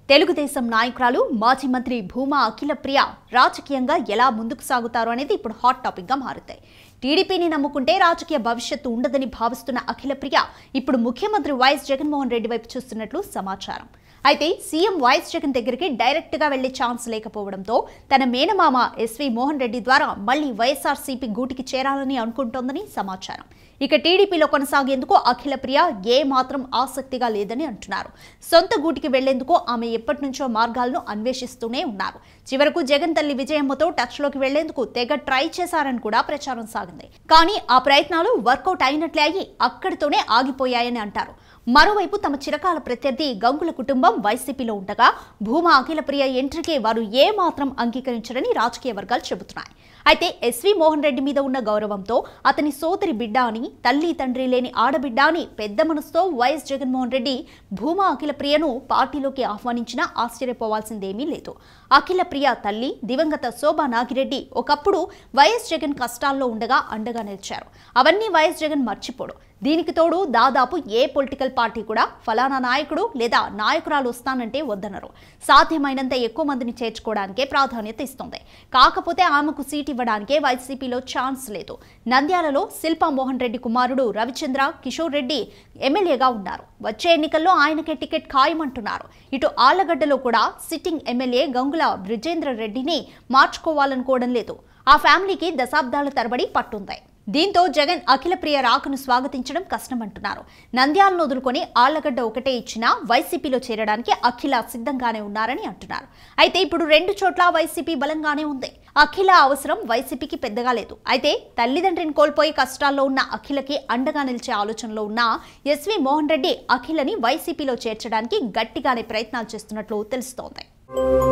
తెలుగుదేశం నాయకురాలు మాజీ మంత్రి భూమా అఖిల ప్రియ రాజకీయంగా ఎలా ముందుకు సాగుతారు అనేది ఇప్పుడు హాట్ టాపిక్ గా మారుతాయి టీడీపీని నమ్ముకుంటే రాజకీయ భవిష్యత్తు ఉండదని భావిస్తున్న అఖిల ప్రియ ఇప్పుడు ముఖ్యమంత్రి వైఎస్ జగన్మోహన్ రెడ్డి వైపు చూస్తున్నట్లు సమాచారం అయితే సీఎం వైఎస్ జగన్ దగ్గరికి డైరెక్ట్ గా వెళ్లే ఛాన్స్ లేకపోవడంతో తన మేనమామ ఎస్వి మోహన్ రెడ్డి ద్వారా మళ్లీ వైఎస్ఆర్సీపీ గూటికి చేరాలని అనుకుంటోందని సమాచారం ఇక టీడీపీలో కొనసాగేందుకు అఖిల ప్రియ ఏ మాత్రం ఆసక్తిగా లేదని అంటున్నారు సొంత గూటికి వెళ్లేందుకు ఆమె ఎప్పటి నుంచో మార్గాలను అన్వేషిస్తూనే ఉన్నారు చివరకు జగన్ తల్లి విజయమ్మతో టచ్లోకి వెళ్లేందుకు తెగ ట్రై చేశారని కూడా ప్రచారం సాగింది కానీ ఆ ప్రయత్నాలు వర్కౌట్ అయినట్లే అయ్యి అక్కడితోనే ఆగిపోయాయని అంటారు మరోవైపు తమ చిరకాల ప్రత్యర్థి గంగుల కుటుంబం వైసీపీలో ఉండగా భూమా అఖిల ప్రియ ఎంట్రీకే వారు ఏ మాత్రం అంగీకరించరని రాజకీయ వర్గాలు చెబుతున్నాయి అయితే ఎస్వి మోహన్ రెడ్డి మీద ఉన్న గౌరవంతో అతని సోదరి బిడ్డ అని తల్లి తండ్రి లేని ఆడబిడ్డ అని పెద్ద మనసుతో వైఎస్ జగన్మోహన్ రెడ్డి భూమా అఖిల ప్రియను పార్టీలోకి ఆహ్వానించినా ఆశ్చర్యపోవాల్సిందేమీ లేదు అఖిల ప్రియ తల్లి దివంగత శోభా నాగిరెడ్డి ఒకప్పుడు వైఎస్ జగన్ కష్టాల్లో ఉండగా అండగా నిలిచారు అవన్నీ వైఎస్ జగన్ మర్చిపోడు దీనికి తోడు దాదాపు ఏ పొలిటికల్ పార్టీ కూడా ఫలానా నాయకుడు లేదా నాయకురాలు వస్తానంటే వద్దనరు సాధ్యమైనంత ఎక్కువ మందిని చేర్చుకోవడానికే ప్రాధాన్యత ఇస్తుంది కాకపోతే ఆమెకు సీట్ ఇవ్వడానికే వైసీపీలో ఛాన్స్ లేదు నంద్యాలలో శిల్పా మోహన్ రెడ్డి కుమారుడు రవిచంద్ర కిషోర్ రెడ్డి ఎమ్మెల్యేగా ఉన్నారు వచ్చే ఎన్నికల్లో ఆయనకే టికెట్ ఖాయమంటున్నారు ఇటు ఆళ్లగడ్డలో కూడా సిట్టింగ్ ఎమ్మెల్యే గంగుల బ్రిజేంద్ర రెడ్డిని మార్చుకోవాలనుకోవడం లేదు ఆ ఫ్యామిలీకి దశాబ్దాల తరబడి పట్టుంది దీంతో జగన్ అఖిల ప్రియ రాకను స్వాగతించడం కష్టమంటున్నారు నంద్యాలను వదులుకొని ఆళ్లగడ్డ ఒకటే ఇచ్చినా వైసీపీలో చేరడానికి అఖిల సిద్ధంగానే ఉన్నారని అంటున్నారు అయితే ఇప్పుడు రెండు చోట్ల వైసీపీ బలంగానే ఉంది అఖిల అవసరం వైసీపీకి పెద్దగా లేదు అయితే తల్లిదండ్రిని కోల్పోయి కష్టాల్లో ఉన్న అఖిలకి అండగా నిలిచే ఆలోచనలో ఉన్న ఎస్వి మోహన్ రెడ్డి అఖిలని వైసీపీలో చేర్చడానికి గట్టిగానే ప్రయత్నాలు చేస్తున్నట్లు తెలుస్తోంది